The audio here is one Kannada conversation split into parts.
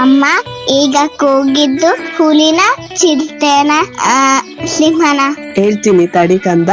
ಅಮ್ಮ ಈಗ ಕೂಗಿದ್ದು ಹುಲಿನ ಚಿರತೆನ ಆ, ಸಿಂಹನ ಹೇಳ್ತೀನಿ ತಡಿ ಕಂದ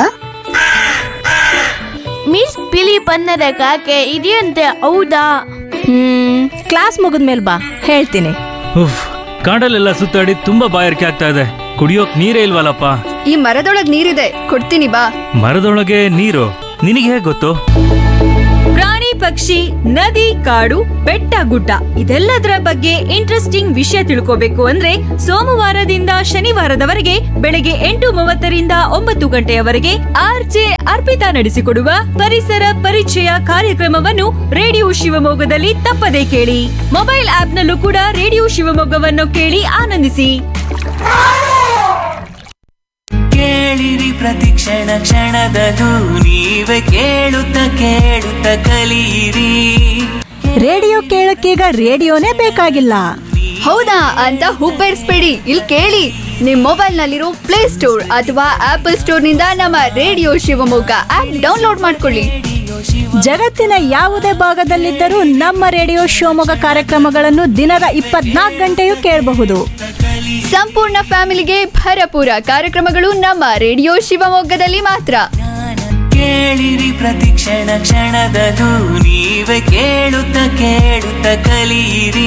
ಮಿಸ್ ಬಿಳಿ ಬಣ್ಣದ ಕಾಗೆ ಇದೆಯಂತೆ ಹೌದಾ ಹ್ಮ್ ಕ್ಲಾಸ್ ಮುಗಿದ್ಮೇಲೆ ಬಾ ಹೇಳ್ತೀನಿ ಉಫ್ ಕಾಡಲ್ಲೆಲ್ಲ ಸುತ್ತಾಡಿ ತುಂಬಾ ಬಾಯಾರಿಕೆ ಆಗ್ತಾ ಇದೆ ಕುಡಿಯೋಕ್ ನೀರೇ ಇಲ್ವಲ್ಲಪ್ಪ ಈ ಮರದೊಳಗ್ ನೀರಿದೆ ಕೊಡ್ತೀನಿ ಬಾ ಮರದೊಳಗೆ ನೀರು ನಿನಗೆ ಹೇಗ್ ಗೊತ್ತು ಪ್ರಾಣಿ ಪಕ್ಷಿ ನದಿ ಕಾಡು ಬೆಟ್ಟ ಗುಡ್ಡ ಇದೆಲ್ಲದರ ಬಗ್ಗೆ ಇಂಟ್ರೆಸ್ಟಿಂಗ್ ವಿಷಯ ತಿಳ್ಕೋಬೇಕು ಅಂದ್ರೆ ಸೋಮವಾರದಿಂದ ಶನಿವಾರದವರೆಗೆ ಬೆಳಗ್ಗೆ ಎಂಟು ಮೂವತ್ತರಿಂದ ಒಂಬತ್ತು ಗಂಟೆಯವರೆಗೆ ಆರ್ಜೆ ಅರ್ಪಿತಾ ನಡೆಸಿಕೊಡುವ ಪರಿಸರ ಪರಿಚಯ ಕಾರ್ಯಕ್ರಮವನ್ನು ರೇಡಿಯೋ ಶಿವಮೊಗ್ಗದಲ್ಲಿ ತಪ್ಪದೇ ಕೇಳಿ ಮೊಬೈಲ್ ಆಪ್ನಲ್ಲೂ ಕೂಡ ರೇಡಿಯೋ ಶಿವಮೊಗ್ಗವನ್ನು ಕೇಳಿ ಆನಂದಿಸಿ ಕೇಳಿರಿ ಪ್ರತಿ ಕ್ಷಣ ಕ್ಷಣದದು ನೀವೇ ಕೇಳುತ್ತ ಕೇಳುತ್ತ ಕಲಿಯಿರಿ ರೇಡಿಯೋ ಕೇಳಕ್ಕೀಗ ರೇಡಿಯೋನೇ ಬೇಕಾಗಿಲ್ಲ ಹೌದಾ ಅಂತ ಹುಬ್ಬೇರಿಸ್ಬೇಡಿ ಇಲ್ಲಿ ಕೇಳಿ ನಿಮ್ ಮೊಬೈಲ್ ನಲ್ಲಿರೋ ಪ್ಲೇ ಸ್ಟೋರ್ ಅಥವಾ ಆಪಲ್ ಸ್ಟೋರ್ ನಿಂದ ನಮ್ಮ ರೇಡಿಯೋ ಶಿವಮೊಗ್ಗ ಆಪ್ ಡೌನ್ಲೋಡ್ ಮಾಡ್ಕೊಳ್ಳಿ ಜಗತ್ತಿನ ಯಾವುದೇ ಭಾಗದಲ್ಲಿದ್ದರೂ ನಮ್ಮ ರೇಡಿಯೋ ಶಿವಮೊಗ್ಗ ಕಾರ್ಯಕ್ರಮಗಳನ್ನು ದಿನದ ಇಪ್ಪತ್ನಾಲ್ಕು ಗಂಟೆಯೂ ಕೇಳಬಹುದು ಸಂಪೂರ್ಣ ಫ್ಯಾಮಿಲಿಗೆ ಭರಪೂರ ಕಾರ್ಯಕ್ರಮಗಳು ನಮ್ಮ ರೇಡಿಯೋ ಶಿವಮೊಗ್ಗದಲ್ಲಿ ಮಾತ್ರ ಕೇಳಿರಿ ಪ್ರತಿ ಕ್ಷಣ ಕ್ಷಣದದು ನೀವೇ ಕೇಳುತ್ತ ಕೇಳುತ್ತ ಕಲಿಯಿರಿ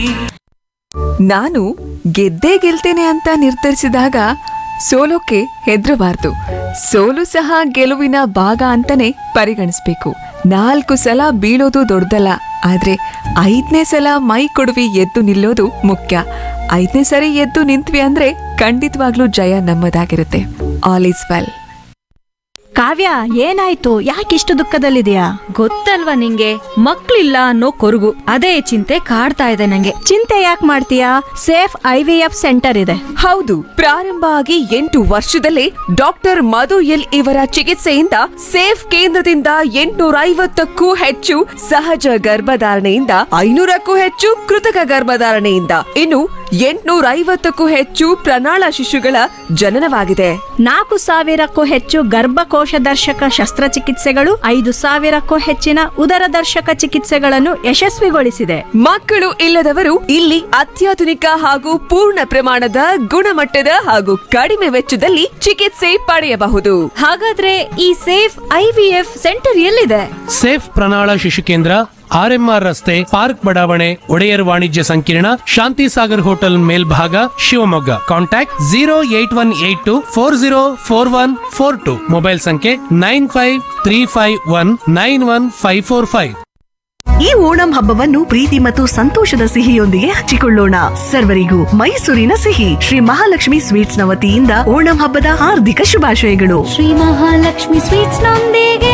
ನಾನು ಗೆದ್ದೇ ಗೆಲ್ತೇನೆ ಅಂತ ನಿರ್ಧರಿಸಿದಾಗ ಸೋಲೋಕೆ ಹೆದರಬಾರ್ದು ಸೋಲು ಸಹ ಗೆಲುವಿನ ಭಾಗ ಅಂತಾನೆ ಪರಿಗಣಿಸ್ಬೇಕು ನಾಲ್ಕು ಸಲ ಬೀಳೋದು ದೊಡ್ಡದಲ್ಲ ಆದ್ರೆ ಐದನೇ ಸಲ ಮೈ ಕೊಡುವಿ ಎದ್ದು ನಿಲ್ಲೋದು ಮುಖ್ಯ ಐದನೇ ಸರಿ ಎದ್ದು ನಿಂತ್ವಿ ಅಂದ್ರೆ ಖಂಡಿತವಾಗ್ಲೂ ಜಯ ನಮ್ಮದಾಗಿರುತ್ತೆ ಆಲ್ ಈಸ್ ವೆಲ್ ಕಾವ್ಯ ಏನಾಯ್ತು ಯಾಕಿಷ್ಟು ದುಃಖದಲ್ಲಿದೆಯಾ ಗೊತ್ತಲ್ವಾ ನಿಂಗೆ ಮಕ್ಳಿಲ್ಲ ಅನ್ನೋ ಕೊರಗು ಅದೇ ಚಿಂತೆ ಕಾಡ್ತಾ ಇದೆ ನಂಗೆ ಚಿಂತೆ ಯಾಕೆ ಮಾಡ್ತೀಯಾ Safe I V F center ಇದೆ ಹೌದು ಪ್ರಾರಂಭ ಆಗಿ ಎಂಟು ವರ್ಷದಲ್ಲೇ ಡಾಕ್ಟರ್ ಮಧು ಎಲ್ ಇವರ ಚಿಕಿತ್ಸೆಯಿಂದ ಸೇಫ್ ಕೇಂದ್ರದಿಂದ ಎಂಟುನೂರ ಐವತ್ತಕ್ಕೂ ಹೆಚ್ಚು ಸಹಜ ಗರ್ಭಧಾರಣೆಯಿಂದ ಐನೂರಕ್ಕೂ ಹೆಚ್ಚು ಕೃತಕ ಗರ್ಭಧಾರಣೆಯಿಂದ ಇನ್ನು ಎಂಟುನೂರ ಐವತ್ತಕ್ಕೂ ಹೆಚ್ಚು ಪ್ರಣಾಳ ಶಿಶುಗಳ ಜನನವಾಗಿದೆ ನಾಲ್ಕು ಸಾವಿರಕ್ಕೂ ಹೆಚ್ಚು ಗರ್ಭಕೋಶ ದರ್ಶಕ ಶಸ್ತ್ರಚಿಕಿತ್ಸೆಗಳು ಐದು ಸಾವಿರಕ್ಕೂ ಹೆಚ್ಚಿನ ಉದರ ದರ್ಶಕ ಚಿಕಿತ್ಸೆಗಳನ್ನು ಯಶಸ್ವಿಗೊಳಿಸಿದೆ ಮಕ್ಕಳು ಇಲ್ಲದವರು ಇಲ್ಲಿ ಅತ್ಯಾಧುನಿಕ ಹಾಗೂ ಪೂರ್ಣ ಪ್ರಮಾಣದ ಗುಣಮಟ್ಟದ ಹಾಗೂ ಕಡಿಮೆ ವೆಚ್ಚದಲ್ಲಿ ಚಿಕಿತ್ಸೆ ಪಡೆಯಬಹುದು ಹಾಗಾದ್ರೆ ಈ ಸೇಫ್ ಐವಿಎಫ್ ಸೆಂಟರ್ ಎಲ್ಲಿದೆ ಸೇಫ್ ಪ್ರಣಾಳ ಶಿಶು ಕೇಂದ್ರ ಆರ್ಎಂಆರ್ ರಸ್ತೆ ಪಾರ್ಕ್ ಬಡಾವಣೆ ಒಡೆಯರ್ ವಾಣಿಜ್ಯ ಸಂಕೀರ್ಣ ಶಾಂತಿ ಸಾಗರ್ ಹೋಟೆಲ್ ಮೇಲ್ಭಾಗ Shivamogga contact zero eight one eight two four zero four one four two mobile ಸಂಖ್ಯೆ nine five three five one nine one five four five ಈ ಓಣಂ ಹಬ್ಬವನ್ನು ಪ್ರೀತಿ ಮತ್ತು ಸಂತೋಷದ ಸಿಹಿಯೊಂದಿಗೆ ಹಂಚಿಕೊಳ್ಳೋಣ ಸರ್ವರಿಗೂ ಮೈಸೂರಿನ ಸಿಹಿ ಶ್ರೀ ಮಹಾಲಕ್ಷ್ಮಿ ಸ್ವೀಟ್ಸ್ ನ ವತಿಯಿಂದ ಓಣಂ ಹಬ್ಬದ ಹಾರ್ದಿಕ ಶುಭಾಶಯಗಳು ಶ್ರೀ ಮಹಾಲಕ್ಷ್ಮಿ ಸ್ವೀಟ್ಸ್ ನೊಂದಿಗೆ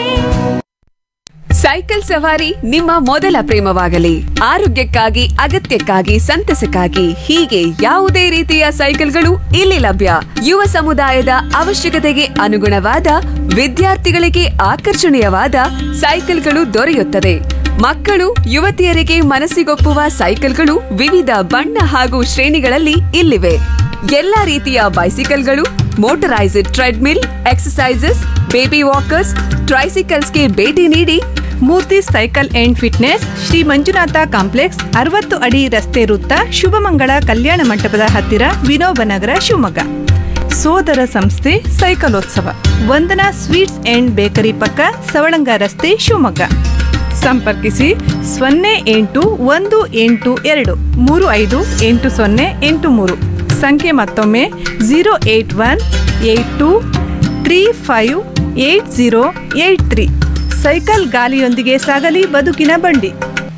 ಸೈಕಲ್ ಸವಾರಿ ನಿಮ್ಮ ಮೊದಲ ಪ್ರೇಮವಾಗಲಿ ಆರೋಗ್ಯಕ್ಕಾಗಿ ಅಗತ್ಯಕ್ಕಾಗಿ ಸಂತಸಕ್ಕಾಗಿ ಹೀಗೆ ಯಾವುದೇ ರೀತಿಯ ಸೈಕಲ್ಗಳು ಇಲ್ಲಿ ಲಭ್ಯ ಯುವ ಸಮುದಾಯದ ಅವಶ್ಯಕತೆಗೆ ಅನುಗುಣವಾದ ವಿದ್ಯಾರ್ಥಿಗಳಿಗೆ ಆಕರ್ಷಣೀಯವಾದ ಸೈಕಲ್ಗಳು ದೊರೆಯುತ್ತದೆ ಮಕ್ಕಳು ಯುವತಿಯರಿಗೆ ಮನಸ್ಸಿಗೊಪ್ಪುವ ಸೈಕಲ್ಗಳು ವಿವಿಧ ಬಣ್ಣ ಹಾಗೂ ಶ್ರೇಣಿಗಳಲ್ಲಿ ಇಲ್ಲಿವೆ ಎಲ್ಲಾ ರೀತಿಯ ಬೈಸಿಕಲ್ಗಳು motorized treadmill exercises baby walkers ಟ್ರೈಸಿಕಲ್ಸ್ಗೆ ಭೇಟಿ ನೀಡಿ Murthy cycle and fitness Shri Manjunatha complex ಅರವತ್ತು ಅಡಿ ರಸ್ತೆ ವೃತ್ತ ಶುಭಮಂಗಳ ಕಲ್ಯಾಣ ಮಂಟಪದ ಹತ್ತಿರ ವಿನೋಬನಗರ ಶಿವಮೊಗ್ಗ ಸೋದರ ಸಂಸ್ಥೆ ಸೈಕಲೋತ್ಸವ ವಂದನಾ ಸ್ವೀಟ್ಸ್ ಅಂಡ್ ಬೇಕರಿ ಪಕ್ಕ ಸವಳಂಗ ರಸ್ತೆ ಶಿವಮೊಗ್ಗ ಸಂಪರ್ಕಿಸಿ ಸೊನ್ನೆ ಎಂಟು ಒಂದು ಎಂಟು ಎರಡು ಮೂರು ಐದು ಎಂಟು ಸೊನ್ನೆ ಎಂಟು ಮೂರು ಸಂಖ್ಯೆ ಮತ್ತೊಮ್ಮೆ zero eight one eight two three five eight zero eight three cycle ಗಾಲಿಯೊಂದಿಗೆ ಸಾಗಲಿ ಬದುಕಿನ ಬಂಡಿ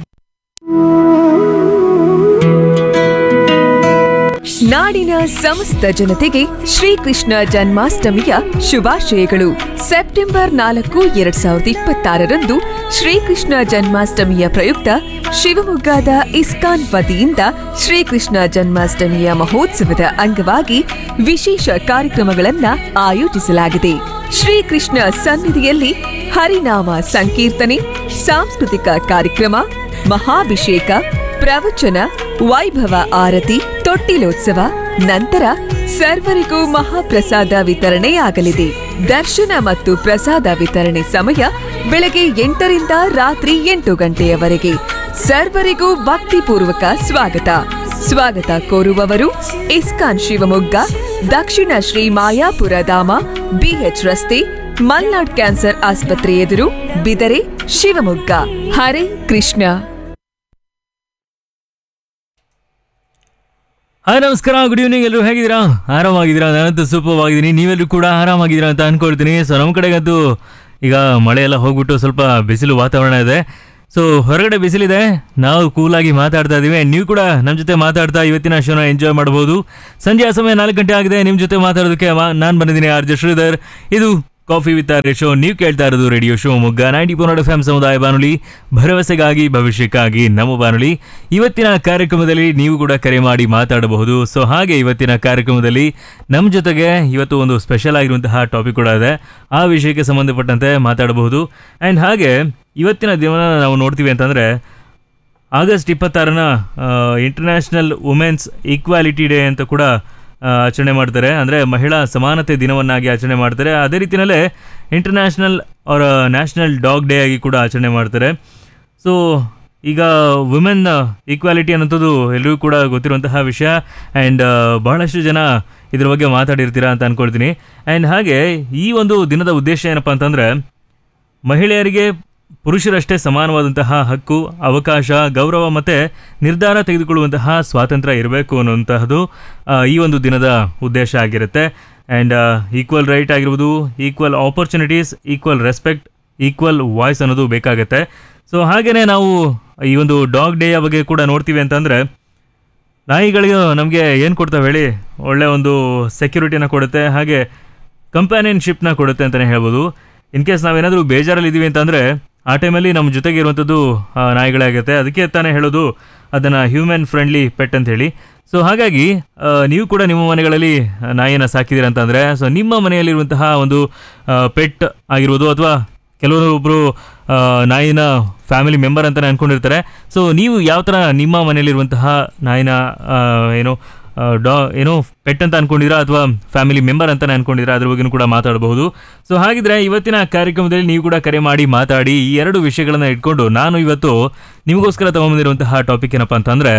ನಾಡಿನ ಸಮಸ್ತ ಜನತೆಗೆ ಶ್ರೀಕೃಷ್ಣ ಜನ್ಮಾಷ್ಟಮಿಯ ಶುಭಾಶಯಗಳು ಸೆಪ್ಟೆಂಬರ್ ನಾಲ್ಕು ಎರಡ್ ಸಾವಿರದ ಇಪ್ಪತ್ತಾರರಂದು ಶ್ರೀಕೃಷ್ಣ ಜನ್ಮಾಷ್ಟಮಿಯ ಪ್ರಯುಕ್ತ ಶಿವಮೊಗ್ಗದ ಇಸ್ಕಾನ್ ವತಿಯಿಂದ ಶ್ರೀಕೃಷ್ಣ ಜನ್ಮಾಷ್ಟಮಿಯ ಮಹೋತ್ಸವದ ಅಂಗವಾಗಿ ವಿಶೇಷ ಕಾರ್ಯಕ್ರಮಗಳನ್ನ ಆಯೋಜಿಸಲಾಗಿದೆ ಶ್ರೀಕೃಷ್ಣ ಸನ್ನಿಧಿಯಲ್ಲಿ ಹರಿನಾಮ ಸಂಕೀರ್ತನೆ ಸಾಂಸ್ಕೃತಿಕ ಕಾರ್ಯಕ್ರಮ ಮಹಾಭಿಷೇಕ ಪ್ರವಚನ ವೈಭವ ಆರತಿ ತೊಟ್ಟಿಲೋತ್ಸವ ನಂತರ ಸರ್ವರಿಗೂ ಮಹಾಪ್ರಸಾದ ವಿತರಣೆಯಾಗಲಿದೆ ದರ್ಶನ ಮತ್ತು ಪ್ರಸಾದ ವಿತರಣೆ ಸಮಯ ಬೆಳಗ್ಗೆ ಎಂಟರಿಂದ ರಾತ್ರಿ ಎಂಟು ಗಂಟೆಯವರೆಗೆ ಸರ್ವರಿಗೂ ಭಕ್ತಿಪೂರ್ವಕ ಸ್ವಾಗತ ಸ್ವಾಗತ ಕೋರುವವರು ಇಸ್ಕಾನ್ ಶಿವಮೊಗ್ಗ ದಕ್ಷಿಣ ಶ್ರೀ ಮಾಯಾಪುರ ಧಾಮ ಬಿಎಚ್ ರಸ್ತೆ ಮಲ್ನಾಡ್ ಕ್ಯಾನ್ಸರ್ ಆಸ್ಪತ್ರೆ ಎದುರು ಬಿದರೆ ಶಿವಮೊಗ್ಗ ಹರೇ ಕೃಷ್ಣ ಹಾಯ್ ನಮಸ್ಕಾರ ಗುಡ್ ಈವ್ನಿಂಗ್ ಎಲ್ಲರೂ ಹೇಗಿದ್ದೀರಾ ಆರಾಮಾಗಿದ್ದೀರಾ ನಾನಂತೂ ಸೂಪರ್ ಆಗಿದ್ದೀನಿ ನೀವೆಲ್ಲರೂ ಕೂಡ ಆರಾಮಾಗಿದ್ದೀರಾ ಅಂತ ಅನ್ಕೊಳ್ತೀನಿ ಸೊ ನಮ್ಮ ಕಡೆಗಂತೂ ಈಗ ಮಳೆ ಎಲ್ಲ ಹೋಗ್ಬಿಟ್ಟು ಸ್ವಲ್ಪ ಬಿಸಿಲು ವಾತಾವರಣ ಇದೆ ಸೊ ಹೊರಗಡೆ ಬಿಸಿಲಿದೆ ನಾವು ಕೂಲಾಗಿ ಮಾತಾಡ್ತಾ ಇದ್ದೀವಿ ನೀವು ಕೂಡ ನಮ್ಮ ಜೊತೆ ಮಾತಾಡ್ತಾ ಇವತ್ತಿನ ಶೋನ ಎಂಜಾಯ್ ಮಾಡಬಹುದು ಸಂಜೆಯ ಸಮಯ ನಾಲ್ಕು ಗಂಟೆ ಆಗಿದೆ ನಿಮ್ಮ ಜೊತೆ ಮಾತಾಡೋದಕ್ಕೆ ನಾನು ಬಂದಿದ್ದೀನಿ ಆರ್ ಜೆ ಶ್ರೀಧರ್ ಇದು ಕಾಫಿ ವಿತ್ ಆರ್ ಶೋ ನೀವು ಕೇಳ್ತಾ ಇರೋದು ರೇಡಿಯೋ ಶೋ ಮುಗ್ಗ ನೈಂಟಿ ಫೋರ್ ಎಫ್ ಎಂ ಸಮುದಾಯ ಬಾನುಲಿ ಭರವಸೆಗಾಗಿ ಭವಿಷ್ಯಕ್ಕಾಗಿ ನಮ್ಮ ಬಾನುಲಿ ಇವತ್ತಿನ ಕಾರ್ಯಕ್ರಮದಲ್ಲಿ ನೀವು ಕೂಡ ಕರೆ ಮಾಡಿ ಮಾತಾಡಬಹುದು ಸೊ ಹಾಗೆ ಇವತ್ತಿನ ಕಾರ್ಯಕ್ರಮದಲ್ಲಿ ನಮ್ಮ ಜೊತೆಗೆ ಇವತ್ತು ಒಂದು ಸ್ಪೆಷಲ್ ಆಗಿರುವಂತಹ ಟಾಪಿಕ್ ಕೂಡ ಇದೆ ಆ ವಿಷಯಕ್ಕೆ ಸಂಬಂಧಪಟ್ಟಂತೆ ಮಾತಾಡಬಹುದು ಆ್ಯಂಡ್ ಹಾಗೆ ಇವತ್ತಿನ ದಿನ ನಾವು ನೋಡ್ತೀವಿ ಅಂತಂದರೆ ಆಗಸ್ಟ್ ಇಪ್ಪತ್ತಾರನ ಇಂಟರ್ನ್ಯಾಷನಲ್ ವುಮೆನ್ಸ್ ಈಕ್ವಾಲಿಟಿ ಡೇ ಅಂತ ಕೂಡ ಆ, ಆಚರಣೆ ಮಾಡ್ತಾರೆ ಅಂದರೆ ಮಹಿಳಾ ಸಮಾನತೆ ದಿನವನ್ನಾಗಿ ಆಚರಣೆ ಮಾಡ್ತಾರೆ ಅದೇ ರೀತಿಯಲ್ಲೇ ಇಂಟರ್ನ್ಯಾಷನಲ್ ಅವರ ನ್ಯಾಷನಲ್ ಡಾಗ್ ಡೇ ಆಗಿ ಕೂಡ ಆಚರಣೆ ಮಾಡ್ತಾರೆ ಸೊ ಈಗ ವುಮೆನ್ ಈಕ್ವಾಲಿಟಿ ಅನ್ನೋಂಥದ್ದು ಎಲ್ಲರಿಗೂ ಕೂಡ ಗೊತ್ತಿರುವಂತಹ ವಿಷಯ ಆ್ಯಂಡ್ ಬಹಳಷ್ಟು ಜನ ಇದ್ರ ಬಗ್ಗೆ ಮಾತಾಡಿರ್ತೀರಾ ಅಂತ ಅಂದ್ಕೊಳ್ತೀನಿ ಆ್ಯಂಡ್ ಹಾಗೆ ಈ ಒಂದು ದಿನದ ಉದ್ದೇಶ ಏನಪ್ಪ ಅಂತಂದರೆ ಮಹಿಳೆಯರಿಗೆ ಪುರುಷರಷ್ಟೇ ಸಮಾನವಾದಂತಹ ಹಕ್ಕು ಅವಕಾಶ ಗೌರವ ಮತ್ತು ನಿರ್ಧಾರ ತೆಗೆದುಕೊಳ್ಳುವಂತಹ ಸ್ವಾತಂತ್ರ್ಯ ಇರಬೇಕು ಅನ್ನುವಂತಹದ್ದು ಆ, ಈ ಒಂದು ದಿನದ ಉದ್ದೇಶ ಆಗಿರುತ್ತೆ ಆ್ಯಂಡ್ ಈಕ್ವಲ್ ರೈಟ್ ಆಗಿರ್ಬೋದು equal opportunities equal respect equal voice ಅನ್ನೋದು ಬೇಕಾಗುತ್ತೆ ಸೊ ಹಾಗೆಯೇ ನಾವು ಈ ಒಂದು ಡಾಗ್ ಡೇಯ ಬಗ್ಗೆ ಕೂಡ ನೋಡ್ತೀವಿ ಅಂತಂದರೆ ನಾಯಿಗಳಿಗೆ ನಮಗೆ ಏನು ಕೊಡ್ತಾವೆ ಹೇಳಿ ಒಳ್ಳೆ ಒಂದು ಸೆಕ್ಯೂರಿಟಿನ ಕೊಡುತ್ತೆ ಹಾಗೆ ಕಂಪ್ಯಾನಿಯನ್ಶಿಪ್ನ ಕೊಡುತ್ತೆ ಅಂತಲೇ ಹೇಳ್ಬೋದು ಇನ್ ಕೇಸ್ ನಾವೇನಾದರೂ ಬೇಜಾರಲ್ಲಿ ಇದ್ದೀವಿ ಅಂತಂದರೆ ಆ ಟೈಮಲ್ಲಿ ನಮ್ಮ ಜೊತೆಗೆ ಇರುವಂಥದ್ದು ಆ, ನಾಯಿಗಳೇ ಆಗುತ್ತೆ ಅದಕ್ಕೆ ತಾನೇ ಹೇಳೋದು ಅದನ್ನು ಹ್ಯೂಮನ್ ಫ್ರೆಂಡ್ಲಿ ಪೆಟ್ ಅಂತ ಹೇಳಿ ಸೊ ಹಾಗಾಗಿ ಆ, ನೀವು ಕೂಡ ನಿಮ್ಮ ಮನೆಗಳಲ್ಲಿ ನಾಯಿಯನ್ನು ಸಾಕಿದ್ದೀರ ಅಂತಂದರೆ ಸೊ ನಿಮ್ಮ ಮನೆಯಲ್ಲಿರುವಂತಹ ಒಂದು ಪೆಟ್ ಆಗಿರ್ಬೋದು ಅಥವಾ ಕೆಲವೊಬ್ಬರು ನಾಯಿನ ಫ್ಯಾಮಿಲಿ ಮೆಂಬರ್ ಅಂತಲೇ ಅಂದ್ಕೊಂಡಿರ್ತಾರೆ ಸೊ ನೀವು ಯಾವ ಥರ ನಿಮ್ಮ ಮನೆಯಲ್ಲಿರುವಂತಹ ನಾಯಿನ ಆ, ಏನು ಆ, ಡಾ ಏನು ಪೆಟ್ ಅಂತ ಅನ್ಕೊಂಡಿದ್ದೀರಾ ಅಥವಾ ಫ್ಯಾಮಿಲಿ ಮೆಂಬರ್ ಅಂತಲೇ ಅನ್ಕೊಂಡಿದ್ದೀರಾ ಅದ್ರ ಬಗ್ಗೆನೂ ಕೂಡ ಮಾತಾಡಬಹುದು ಸೊ ಹಾಗಿದ್ರೆ ಇವತ್ತಿನ ಕಾರ್ಯಕ್ರಮದಲ್ಲಿ ನೀವು ಕೂಡ ಕರೆ ಮಾಡಿ ಮಾತಾಡಿ ಈ ಎರಡು ವಿಷಯಗಳನ್ನ ಇಟ್ಕೊಂಡು ನಾನು ಇವತ್ತು ನಿಮಗೋಸ್ಕರ ತಗೊಂಬಂದಿರುವಂತಹ ಟಾಪಿಕ್ ಏನಪ್ಪ ಅಂತಂದರೆ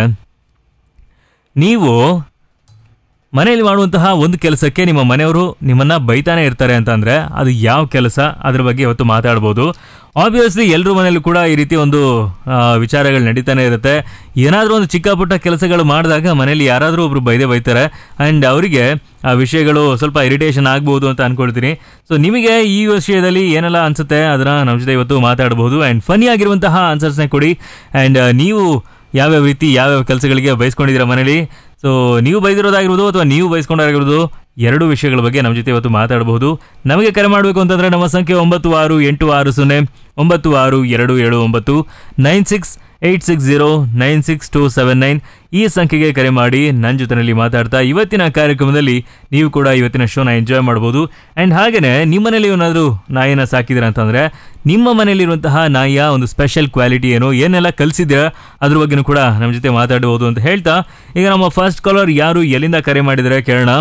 ನೀವು ಮನೆಯಲ್ಲಿ ಮಾಡುವಂತಹ ಒಂದು ಕೆಲಸಕ್ಕೆ ನಿಮ್ಮ ಮನೆಯವರು ನಿಮ್ಮನ್ನ ಬೈತಾನೆ ಇರ್ತಾರೆ ಅಂತಂದ್ರೆ ಅದು ಯಾವ ಕೆಲಸ ಅದ್ರ ಬಗ್ಗೆ ಇವತ್ತು ಮಾತಾಡ್ಬೋದು ಆಬ್ವಿಯಸ್ಲಿ ಎಲ್ಲರ ಮನೆಯಲ್ಲೂ ಕೂಡ ಈ ರೀತಿ ಒಂದು ಆ, ವಿಚಾರಗಳು ನಡೀತಾನೆ ಇರುತ್ತೆ ಏನಾದರೂ ಒಂದು ಚಿಕ್ಕ ಪುಟ್ಟ ಕೆಲಸಗಳು ಮಾಡಿದಾಗ ಮನೆಯಲ್ಲಿ ಯಾರಾದರೂ ಒಬ್ರು ಬೈದೇ ಬೈತಾರೆ ಆ್ಯಂಡ್ ಅವರಿಗೆ ಆ ವಿಷಯಗಳು ಸ್ವಲ್ಪ ಇರಿಟೇಷನ್ ಆಗ್ಬೋದು ಅಂತ ಅನ್ಕೊಳ್ತೀನಿ ಸೊ ನಿಮಗೆ ಈ ವಿಷಯದಲ್ಲಿ ಏನೆಲ್ಲ ಅನ್ಸುತ್ತೆ ಅದನ್ನ ನಮ್ಮ ಜೊತೆ ಇವತ್ತು ಮಾತಾಡಬಹುದು ಆ್ಯಂಡ್ ಫನಿ ಆಗಿರುವಂತಹ ಆನ್ಸರ್ಸ್ನೇ ಕೊಡಿ ಆ್ಯಂಡ್ ನೀವು ಯಾವ್ಯಾವ ರೀತಿ ಯಾವ್ಯಾವ ಕೆಲಸಗಳಿಗೆ ಬಯಸ್ಕೊಂಡಿದ್ದೀರಾ ಮನೇಲಿ ಸೊ ನೀವು ಬೈದಿರೋದಾಗಿರ್ಬೋದು ಅಥವಾ ನೀವು ಬಯಸ್ಕೊಂಡಾಗಿರ್ಬೋದು ಎರಡು ವಿಷಯಗಳ ಬಗ್ಗೆ ನಮ್ಮ ಜೊತೆ ಇವತ್ತು ಮಾತಾಡಬಹುದು ನಮಗೆ ಕರೆ ಮಾಡಬೇಕು ಅಂತಂದರೆ ನಮ್ಮ ಸಂಖ್ಯೆ ಒಂಬತ್ತು ಆರು ಎಂಟು ಆರು ಸೊನ್ನೆ ಒಂಬತ್ತು ಆರು ಎರಡು ಏಳು ಒಂಬತ್ತು nine six eight six zero nine six two seven nine ಈ ಸಂಖ್ಯೆಗೆ ಕರೆ ಮಾಡಿ ನನ್ನ ಜೊತೆನಲ್ಲಿ ಮಾತಾಡ್ತಾ ಇವತ್ತಿನ ಕಾರ್ಯಕ್ರಮದಲ್ಲಿ ನೀವು ಕೂಡ ಇವತ್ತಿನ ಶೋನ ಎಂಜಾಯ್ ಮಾಡ್ಬೋದು ಆ್ಯಂಡ್ ಹಾಗೆಯೇ ನಿಮ್ಮ ಮನೇಲಿ ಏನಾದರೂ ನಾಯಿನ ಸಾಕಿದ್ದೀರಾ ಅಂತಂದರೆ ನಿಮ್ಮ ಮನೆಯಲ್ಲಿರುವಂತಹ ನಾಯಿಯ ಒಂದು ಸ್ಪೆಷಲ್ ಕ್ವಾಲಿಟಿ ಏನು ಏನೆಲ್ಲ ಕಲಿಸಿದ್ದೀರಾ ಅದ್ರ ಬಗ್ಗೆನೂ ಕೂಡ ನಮ್ಮ ಜೊತೆ ಮಾತಾಡಬಹುದು ಅಂತ ಹೇಳ್ತಾ ಈಗ ನಮ್ಮ ಫಸ್ಟ್ ಕಾಲರ್ ಯಾರು ಎಲ್ಲಿಂದ ಕರೆ ಮಾಡಿದರೆ ಕೇಳೋಣ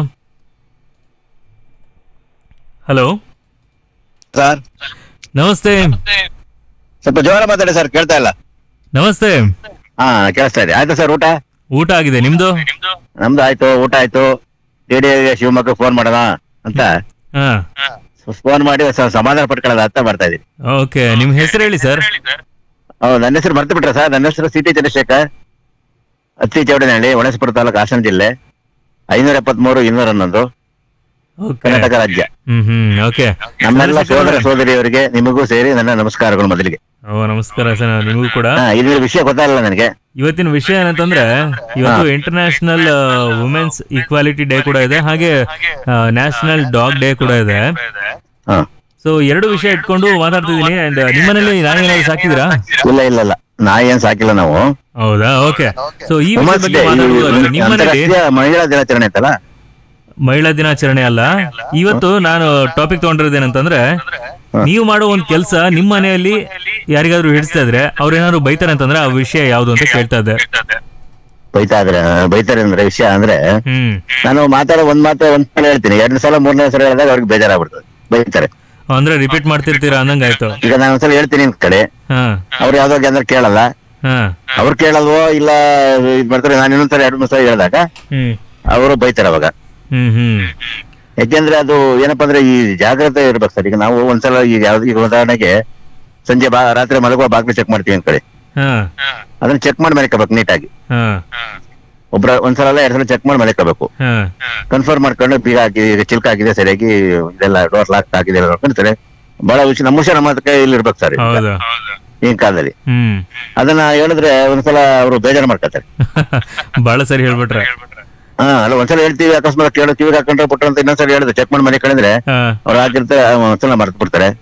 ಹಲೋ ಸರ್ ನಮಸ್ತೆ ಸ್ವಲ್ಪ ಜೋರ ಮಾತಾಡಿ ಸರ್ ಕೇಳ್ತಾ ಇಲ್ಲ ನಮಸ್ತೆ ಹಾ ಕೇಳಿಸ್ತಾ ಇದೆ ಆಯ್ತಾ ಸರ್ ಊಟ ಊಟ ಆಗಿದೆ ನಿಮ್ದು ನಮ್ದು ಆಯ್ತು ಊಟ ಆಯ್ತು ರೇಡಿಯೋ ಶಿವಮೊಗ್ಗ ಫೋನ್ ಮಾಡೋಣ ಅಂತ ಹಾ ಫೋನ್ ಮಾಡಿ ಸ- ಸಮಾಧಾನ ಪಟ್ಕೊಳ್ಳೋದ ಅಂತ ಮಾಡ್ತಾ ಇದೀನಿ ಓಕೆ ನಿಮ್ ಹೆಸರು ಹೇಳಿ ಸರ್ ಹೌದು ನನ್ನ ಹೆಸರು ಮರ್ತು ಬಿಟ್ರ ಸರ್ ನನ್ನ ಹೆಸರು ಸಿ ಟಿ ಚಂದ್ರಶೇಖರ್ ಅತ್ತಿ ಚೌಡನಹಳ್ಳಿ ಹೊಣಸ್ಪುರ ತಾಲೂಕು ಹಾಸನ ಜಿಲ್ಲೆ ಐನೂರ ಎಪ್ಪತ್ಮೂರು ಇನ್ನೂರ ಹನ್ನೊಂದು ಕರ್ನಾಟಕ ರಾಜ್ಯ ಹ್ಮ್ ಹ್ಮ್ ಓಕೆ ನಮ್ಮೆಲ್ಲ ಸೋದರ ಸೋದರಿಯವರಿಗೆ ನಿಮಗೂ ಸೇರಿ ನನ್ನ ನಮಸ್ಕಾರಗಳು ಮೊದಲಿಗೆ ಓ ನಮಸ್ಕಾರ ಸರ್ ನಿಮಗೂ ಕೂಡ ಹಾ, ಇದ್ರ ವಿಷಯ ಗೊತ್ತಾಗಲ್ಲ ನನಗೆ ಇವತ್ತಿನ ವಿಷಯ ಏನಂತಂದ್ರೆ ಇವತ್ತು ಇಂಟರ್ನ್ಯಾಷನಲ್ ವುಮೆನ್ಸ್ ಈಕ್ವಾಲಿಟಿ ಡೇ ಕೂಡ ಇದೆ ಹಾಗೆ ನ್ಯಾಷನಲ್ ಡಾಗ್ ಡೇ ಕೂಡ ಇದೆ ಸೊ ಎರಡು ವಿಷಯ ಇಟ್ಕೊಂಡು ಮಾತಾಡ್ತಿದ್ದೀನಿ ಅಂಡ್ ನಿಮ್ಮನೇಲಿ ನಾಯಿ ಏನಾದ್ರು ಸಾಕಿದಿರಾ ಇಲ್ಲ ಇಲ್ಲ ಇಲ್ಲ ನಾಯಿ ಏನ್ ಸಾಕಿಲ್ಲ ನಾವು ಹೌದಾ ಓಕೆ ಸೊ ಈ ವಿಷಯದ Women's ಬಗ್ಗೆ Day, ಮಾತಾಡೋದಾದ್ರೆ ಈ ನಿಮ್ಮ ಮನೇಲಿ ಅಂತಾರಾಷ್ಟ್ರೀಯ ಮಹಿಳಾ ದಿನಾಚರಣೆ ಐತಲ್ಲ ಮಹಿಳಾ ದಿನಾಚರಣೆ ಅಲ್ಲ ಇವತ್ತು ನಾನು ಟಾಪಿಕ್ ತಗೊಂಡಿರೋದೇನಂತಂದ್ರೆ ನೀವು ಮಾಡೋ ಒಂದು ಕೆಲಸ ನಿಮ್ಮ ಮನೆಯಲ್ಲಿ ಯಾರಿಗಾದ್ರೂ ಹಿಡಿಸ್ತಾ ಇದ್ರೆ ಅವ್ರು ಏನಾದ್ರು ಬೈತಾರೆ ಅಂತಂದ್ರೆ ಆ ವಿಷಯ ಯಾವ್ದು ಅಂತ ಕೇಳ್ತಾ ಇದ್ದೆ ಬೈತಾ ಇದ್ರೆ ಬೈತಾರೆ ಅಂದ್ರೆ ವಿಷಯ ಅಂದ್ರೆ ಹ್ಮ್ ನಾನು ಮಾತಾಡೋ ಒಂದ್ ಮಾತು ಒಂದ್ ಸಲ ಹೇಳ್ತೀನಿ ಎರಡ್ ಸಲ ಮೂರನೇ ಸಲ ಹೇಳಿದಾಗ ಅವ್ರಿಗೆ ಬೇಜಾರಾಗ್ಬಿಡ್ತದೆ ಬೈತಾರೆ ಅಂದ್ರೆ ರಿಪೀಟ್ ಮಾಡ್ತಿರ್ತೀರಾ ಅಂದಂಗಾಯ್ತು ಈಗ ನಾನು ಒಂದ್ಸಲ ಹೇಳ್ತೀನಿ ನಿನ್ ಕಡೆ ಹಾ ಅವ್ರು ಯಾವ್ದೋ ಅಂದ್ರೆ ಕೇಳಲ್ಲ ಹಾ ಅವ್ರು ಕೇಳಲ್ವೋ ಇಲ್ಲ ಇದ್ ಮಾಡ್ತಾರೆ ನಾನು ಇನ್ನೊಂದ್ಸಲ ಎರಡು ಮೂರು ಸಲ ಹೇಳಿದಾಗ ಹ್ಮ್ ಅವರು ಬೈತಾರೆ ಅವಾಗ ಹ್ಮ್ ಹ್ಮ್ ಯಾಕೆಂದ್ರೆ ಅದು ಏನಪ್ಪಾ ಅಂದ್ರೆ ಈ ಜಾಗ್ರತೆ ಇರ್ಬೇಕು ಸರ್ ಈಗ ನಾವು ಒಂದ್ಸಲ ಈಗ ಯಾವ್ದು ಈಗ ಉದಾಹರಣೆಗೆ ಸಂಜೆ ಬಾ ರಾತ್ರಿ ಮಲಗುವ ಬಾಗ್ಲು ಚೆಕ್ ಮಾಡ್ತೀವಿ ಅಂತ ಕಡೆ ಹಾ ಅದನ್ನ ಚೆಕ್ ಮಾಡಿ ಮಲಿಕೋಬೇಕು ನೀಟಾಗಿ ಹಾ ಒಬ್ರ ಒಂದ್ಸಲ ಅಲ್ಲ ಎರಡ್ ಸಲ ಚೆಕ್ ಮಾಡಿ ಮಲಿಕೋಬೇಕು ಹಾ ಕನ್ಫರ್ಮ್ ಮಾಡ್ಕೊಂಡು ಬೀಗ ಹಾಕಿ ಈಗ ಚಿಲ್ಕ ಹಾಕಿದೆ ಸರಿಯಾಗಿ ಇದೆಲ್ಲ ಡೋರ್ ಲಾಕ್ ಆಗಿದೆ ಎಲ್ಲ ನೋಡ್ಕೊಂಡು ಸರಿ ಬಹಳ ಹುಷ ನಮ್ಮ ಹುಷಾರ ನಮ್ಮ ಕೈಯಲ್ಲಿ ಇರ್ಬೇಕು ಸರ್ ಈಗ. ಹೌದು ಈಗಿನ ಕಾಲದಲ್ಲಿ ಹ್ಮ್ ಅದನ್ನ ಹೇಳಿದ್ರೆ ಒಂದ್ಸಲ ಅವರು ಬೇಜಾರು ಮಾಡ್ಕೊತಾರೆ ಬಹಳ ಸರಿ ಹೇಳ್ಬಿಟ್ರೆ ಹಾ ಅಲ್ಲ ಒಂದ್ಸಲ ಹೇಳ್ತೀವಿ ಅಕಸ್ಮಾತ್ ಕೇಳೋ ಕಿವಿಗೆ ಹಾಕೊಂಡ್ರೆ ಬಿಟ್ರೆ ಅಂತ ಇನ್ನೊಂದ್ಸಲ ಹೇಳಿದ್ರೆ ಚೆಕ್ ಮಾಡಿ ಮನೆ ಕಳಿದ್ರೆ ಹಾ ಅವ್ರು ಹಾಕಿರ್ತಾರೆ ಒಂದ್ಸಲ ಮರ್ತು ಬಿಡ್ತಾರೆ